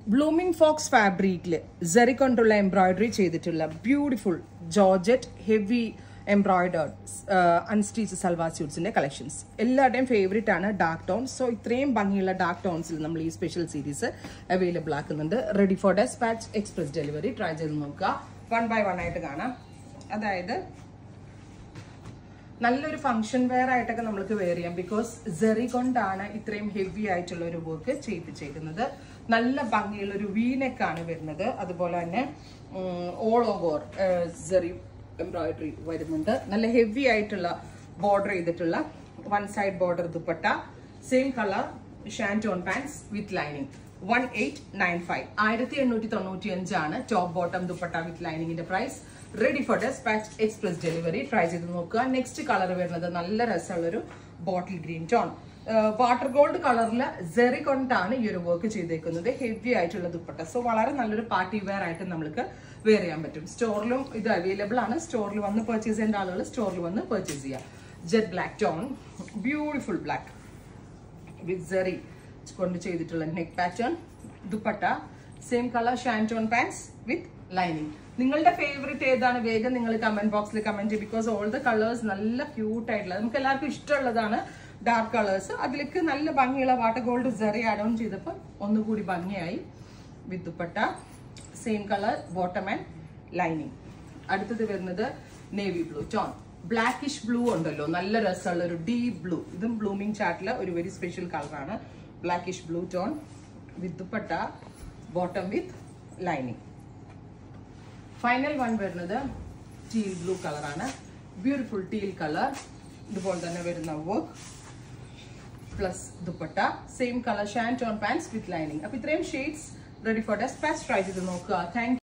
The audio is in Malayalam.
ബ്ലൂമിംഗ് ഫോക്സ് ഫാബ്രിക്കിൽ ജെറി കൊണ്ടുള്ള എംബ്രോയിഡറി ചെയ്തിട്ടുള്ള beautiful georgette heavy embroidered unstitched salwar സ്യൂട്ട്സിന്റെ കളക്ഷൻസ് എല്ലാവരുടെയും ഫേവറേറ്റ് ആണ് ഡാർക്ക് ടോൺ സോ ഇത്രയും ഭംഗിയുള്ള ഡാർക്ക് ടോൺസിൽ നമ്മൾ ഈ സ്പെഷ്യൽ സീരീസ് അവൈലബിൾ ആക്കുന്നുണ്ട് ready for despatch express delivery try ചെയ്ത് നോക്കുക വൺ ബൈ വൺ ആയിട്ട് കാണാം അതായത് നല്ലൊരു ഫംഗ്ഷൻ വെയർ ആയിട്ടൊക്കെ നമുക്ക് വെയർ ചെയ്യാം ബിക്കോസ് ജെറി കൊണ്ടാണ് ഇത്രയും ഹെവി ആയിട്ടുള്ള ഒരു വർക്ക് ചെയ്യിപ്പിച്ചേക്കുന്നത് നല്ല ഭംഗിയുള്ള ഒരു വീനെക്കാണ് വരുന്നത് അതുപോലെ തന്നെ ഓൾ ഓവർ ജെറി എംബ്രോയിഡറി വരുന്നുണ്ട് നല്ല ഹെവി ആയിട്ടുള്ള ബോർഡർ ചെയ്തിട്ടുള്ള one side border dupatta same colour shantoon pants with lining one eight nine five ആയിരത്തി എണ്ണൂറ്റി തൊണ്ണൂറ്റി അഞ്ചാണ് ടോപ്പ് ബോട്ടം ദുപ്പട്ട വിത്ത് ലൈനിങ്ങിന്റെ price ready for despatch express delivery try ചെയ്ത് നോക്കുക നെക്സ്റ്റ് കളർ വരുന്നത് നല്ല രസമുള്ള ഒരു bottle green tone water gold കളറിൽ ജെറി കൊണ്ടാണ് ഈ ഒരു വർക്ക് ചെയ്തേക്കുന്നത് ഹെവി ആയിട്ടുള്ള ദുപ്പട്ട സോ വളരെ നല്ലൊരു പാർട്ടി വെയർ ആയിട്ട് നമുക്ക് വെയർ ചെയ്യാൻ പറ്റും സ്റ്റോറിലും ഇത് അവൈലബിൾ ആണ് സ്റ്റോറിൽ വന്ന് പർച്ചേസ് ചെയ്യേണ്ട ആളുകൾ സ്റ്റോറിൽ വന്ന് പർച്ചേസ് ചെയ്യാം jet black tone beautiful black with zari കൊണ്ട് ചെയ്തിട്ടുള്ള neck pattern dupatta same colour shantoon pants with lining നിങ്ങളുടെ ഫേവറേറ്റ് ഏതാണ് വേഗം നിങ്ങൾ കമന്റ് ബോക്സിൽ കമന്റ് ചെയ്യും ബിക്കോസ് ഓൾ ദ കളേഴ്സ് നല്ല ക്യൂട്ട് ആയിട്ടുള്ള നമുക്ക് എല്ലാവർക്കും ഇഷ്ടമുള്ളതാണ് ഡാർക്ക് കളേഴ്സ് അതിലേക്ക് നല്ല ഭംഗിയുള്ള water gold zari add on ചെയ്തപ്പോൾ ഒന്നുകൂടി ഭംഗിയായി with dupatta same colour bottom and lining അടുത്തത് വരുന്നത് navy blue tone blackish blue ഉണ്ടല്ലോ നല്ല രസമുള്ള ഒരു ഡീപ് ബ്ലൂ ഇതും ബ്ലൂമിംഗ് ചാർട്ടിലെ ഒരു വെരി സ്പെഷ്യൽ കളറാണ് blackish blue tone with dupatta bottom with lining final one വരുന്നത് ടീൽ ബ്ലൂ കളറാണ് ബ്യൂട്ടിഫുൾ ടീൽ കളർ ഇതുപോലെ തന്നെ വരുന്ന work plus dupatta same colour shantoon pants with lining അപ്പൊ ഇത്രയും shades ready for despatch try ചെയ്ത് നോക്കുക താങ്ക്